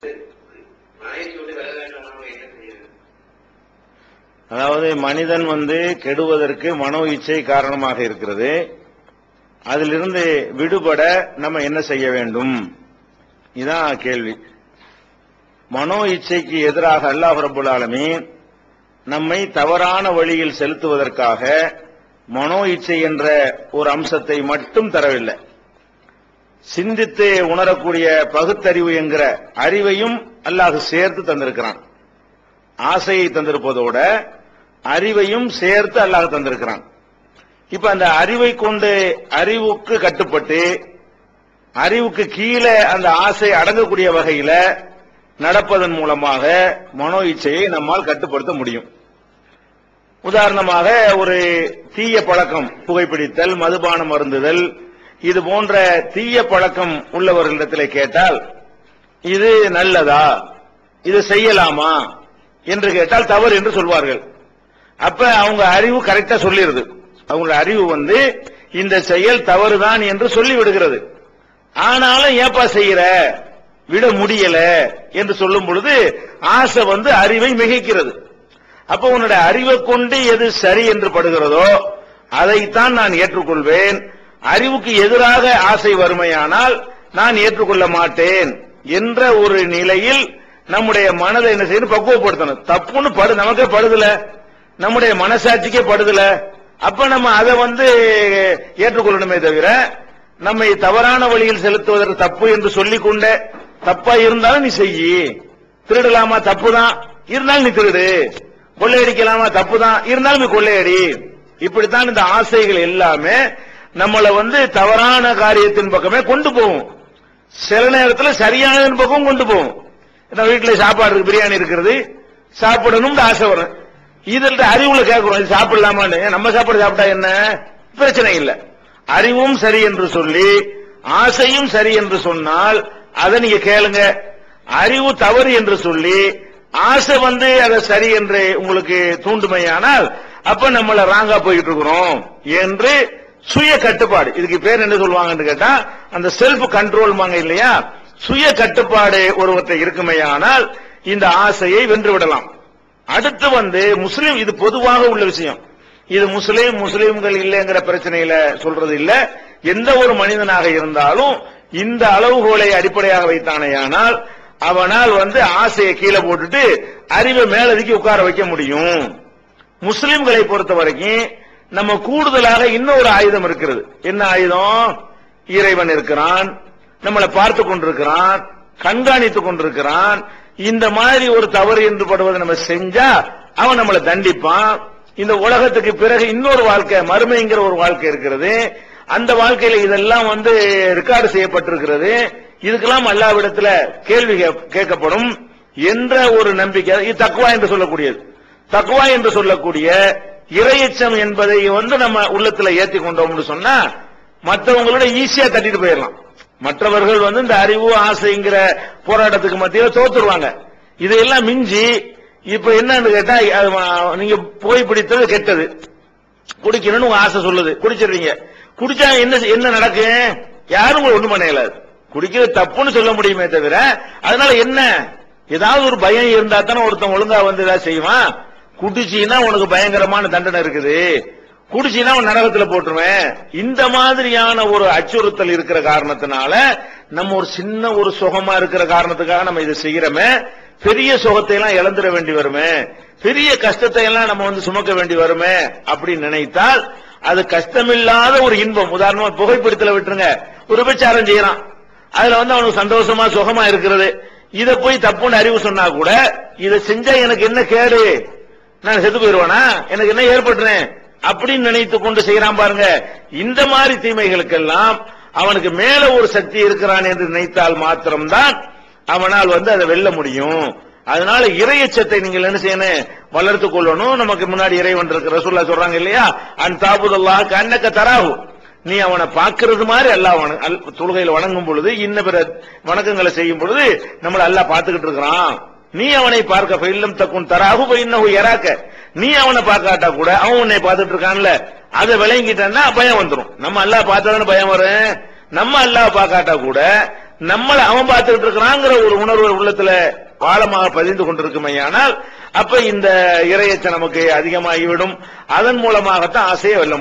மனைவிக்கு விட்டு விலக வேண்டாம் என்ன செய்யுது அதாவது மனிதன் வந்து கெடுவதற்கு மனோ இச்சை காரணமாக இருக்கிறது அதிலிருந்து விடுபட நம்ம என்ன செய்ய வேண்டும் இதான் கேள்வி மனோ இச்சைக்கு எதிராக அல்லாஹ் ரபுல் ஆலமீன் நம்மை தவறான வழியில் செலுத்துவதற்காக மனோ இச்சை என்ற ஒரு அம்சத்தை மட்டும் தரவில்லை சிந்தித்து உணரக்கூடிய பகுத்தறிவு என்கிற அறிவையும் அல்லாஹ் சேர்த்து தந்திருக்கிறான் ஆசையை தந்திருப்பதோட அறிவையும் சேர்த்து அல்லாஹ் தந்திருக்கிறான் இப்ப அந்த அறிவை கொண்டு அறிவுக்கு கட்டுப்பட்டு அறிவுக்கு கீழே அந்த ஆசை அடங்கக்கூடிய வகையில நடப்பதன் மூலமாக மனோ இச்சையை நம்மால் கட்டுப்படுத்த முடியும் உதாரணமாக ஒரு தீய பழக்கம் புகைப்பிடித்தல் மதுபானம் அருந்துதல் இது போன்ற தீய பழக்கம் உள்ளவர்களிடத்தில் கேட்டால் இது நல்லதா இது செய்யலாமா என்று கேட்டால் தவறு என்று சொல்வார்கள் அப்ப அவங்க அறிவு கரெக்டா சொல்லிருது அவங்களோட அறிவு வந்து இந்த செயல் தவறுதான் என்று சொல்லி விடுகிறது ஆனாலும் ஏப்பா செய்யற விட முடியல என்று சொல்லும் பொழுது ஆசை வந்து அறிவை மிகைக்கிறது அப்ப உன்னோட அறிவை கொண்டு எது சரி என்று படுகிறதோ அதைத்தான் நான் ஏற்றுக்கொள்வேன் அறிவுக்கு எதிராக ஆசை வறுமையானால் நான் ஏற்றுக்கொள்ள மாட்டேன் என்ற ஒரு நிலையில் நம்முடைய மனதை என்ன செய்யணும் பக்குவப்படுத்தணும் தப்புன்னு படு நமக்கே படுதல நம்முடைய மனசாட்சிக்கே படுதல அப்ப நம்ம அதை வந்து ஏற்றுக்கொள்ளணுமே தவிர நம்மை தவறான வழியில் செலுத்துவதற்கு தப்பு என்று சொல்லிக் கொண்ட தப்பா இருந்தாலும் நீ செய்யி திருடலாமா தப்பு தான் இருந்தாலும் நீ திருடு கொள்ளையடிக்கலாமா தப்பு தான் இருந்தாலும் நீ கொள்ளையடி இப்படித்தான் இந்த ஆசைகள் எல்லாமே நம்மளை வந்து தவறான காரியத்தின் பக்கமே கொண்டு போகும் சில நேரத்தில் சரியானதன் பக்கம் கொண்டு போகும் நம்ம வீட்டுல சாப்பாடு இருக்கு பிரியாணி இருக்கிறது சாப்பிடணும்னு ஆசை வரும் இதில் அறிவுல கேட்கிறோம் இது சாப்பிடலாமான்னு நம்ம சாப்பாடு சாப்பிட்டா என்ன பிரச்சனை இல்லை அறிவும் சரி என்று சொல்லி ஆசையும் சரி என்று சொன்னால் அதை நீங்க கேளுங்க அறிவு தவறு என்று சொல்லி ஆசை வந்து அதை சரி என்று உங்களுக்கு தூண்டுமையானால் அப்ப நம்மள ராங்கா போயிட்டு இருக்கிறோம் என்று சுய கட்டுப்பாடு இதுக்கு பேர் என்ன சொல்லுவாங்கன்னு கேட்டா அந்த செல்ஃப் கண்ட்ரோல் வாங்க இல்லையா சுய கட்டுப்பாடு ஒருவற்றை இருக்குமையானால் இந்த ஆசையை வென்று விடலாம் அடுத்து வந்து முஸ்லீம் இது பொதுவாக உள்ள விஷயம் இது முஸ்லீம் முஸ்லீம்கள் இல்லைங்கிற பிரச்சனையில சொல்றது இல்ல எந்த ஒரு மனிதனாக இருந்தாலும் இந்த அளவுகோலை அடிப்படையாக வைத்தானேயானால் அவனால் வந்து ஆசையை கீழே போட்டுட்டு அறிவை மேலதுக்கி உட்கார வைக்க முடியும் முஸ்லிம்களை பொறுத்த வரைக்கும் நம்ம கூடுதலாக இன்னொரு ஆயுதம் இருக்கிறது என்ன ஆயுதம் இறைவன் இருக்கிறான் நம்மளை பார்த்து கொண்டிருக்கிறான் கண்காணித்துக் கொண்டிருக்கிறான் இந்த மாதிரி ஒரு தவறு என்று படுவதை நம்ம செஞ்சா அவன் நம்மளை தண்டிப்பான் இந்த உலகத்துக்கு பிறகு இன்னொரு வாழ்க்கை மறுமைங்கிற ஒரு வாழ்க்கை இருக்கிறது அந்த வாழ்க்கையில இதெல்லாம் வந்து ரெக்கார்டு செய்யப்பட்டிருக்கிறது இதுக்கெல்லாம் அல்லாவிடத்துல கேள்வி கே- கேட்கப்படும் என்ற ஒரு நம்பிக்கை இது தக்குவா என்று சொல்லக்கூடியது தக்குவா என்று சொல்லக்கூடிய இரையச்சம் என்பதை வந்து நம்ம உள்ளத்துல ஏத்தி கொண்டோம்னு சொன்னா மற்றவங்களோட ஈஸியா தட்டிட்டு போயிடலாம் மற்றவர்கள் வந்து இந்த அறிவு ஆசைங்கிற போராட்டத்துக்கு மத்தியில தோத்துருவாங்க இதையெல்லாம் மிஞ்சி இப்ப என்னன்னு கேட்டா அது, ஆ, நீங்க புகைப்பிடித்தது கெட்டது குடிக்கணும்னு உங்க ஆசை சொல்லுது குடிச்சிடுறீங்க குடிச்சா என்ன செய்- என்ன நடக்கும் யாரும் உங்களை ஒண்ணும் பண்ண இயலாது குடிக்கிறது தப்புன்னு சொல்ல முடியுமே தவிர அதனால என்ன ஏதாவது ஒரு பயம் இருந்தா தானே ஒருத்தன் ஒழுங்கா வந்து ஏதாவது செய்வான் குடிச்சீன்னா உனக்கு பயங்கரமான தண்டனை இருக்குது குடிச்சீன்னா உன் நரகத்துல போட்டுருவேன் இந்த மாதிரியான ஒரு அச்சுறுத்தல் இருக்கிற காரணத்தினால நம்ம ஒரு சின்ன ஒரு சுகமா இருக்கிற காரணத்துக்காக நம்ம இதை செய்யறோமே பெரிய சுகத்தை எல்லாம் இழந்துட வேண்டி வருமே பெரிய கஷ்டத்தை எல்லாம் நம்ம வந்து சுமக்க வேண்டி வருமே அப்படின்னு நினைத்தால் அது கஷ்டமில்லாத ஒரு இன்பம் உதாரணமா புகைப்பிடித்தல விட்டுருங்க ஒரு விபச்சாரம் செய்யறான் அதுல வந்து அவனுக்கு சந்தோஷமா சுகமா இருக்கிறது இத போய் தப்புன்னு அறிவு சொன்னா கூட இதை செஞ்சா எனக்கு என்ன கேடு நான் செத்து போயிருவானா எனக்கு என்ன ஏற்பட்டுறேன் அப்படின்னு நினைத்து கொண்டு செய்யறான் பாருங்க இந்த மாதிரி தீமைகளுக்கெல்லாம் அவனுக்கு மேல ஒரு சக்தி இருக்கிறான் என்று நினைத்தால் மாத்திரம்தான் அவனால் வந்து அதை வெல்ல முடியும் அதனால இறையச்சத்தை நீங்கள் என்ன செய்யணும் வளர்த்துக் கொள்ளணும் நமக்கு முன்னாடி இறைவன் இருக்கிற ரசூல்லா சொல்றாங்க இல்லையா அன் தாபுதல்லா கண்ணக்க தராகு நீ அவனை பார்க்கிறது மாதிரி அல்லாஹ் வண- அல்- தொழுகையில் வணங்கும் பொழுது இன்ன பிற வணக்கங்களை செய்யும் பொழுது நம்மள அல்லாஹ் பார்த்துக்கிட்டு இருக்கிறான் நீ அவனை பார்க்க இல்லம் தக்குன் தராகு இன்னஹு எராக்க நீ அவனை பார்க்காட்டா கூட அவன் உன்னை பார்த்துட்டு இருக்கான்ல அதை விளங்கிட்டான்னா பயம் வந்துரும் நம்ம அல்லாஹ் பார்த்தாதானே பயம் வரும் நம்ம அல்லாஹ் பார்க்காட்டா கூட நம்மளை அவன் பார்த்துக்கிட்டு இருக்கிறாங்கிற ஒரு உணர்வு உள்ளத்துல ஆழமாக பதிந்து கொண்டிருக்குமையானால் அப்ப இந்த இரையச்சம் நமக்கு அதிகமாகிவிடும் அதன் மூலமாகத்தான் ஆசையை வெல்ல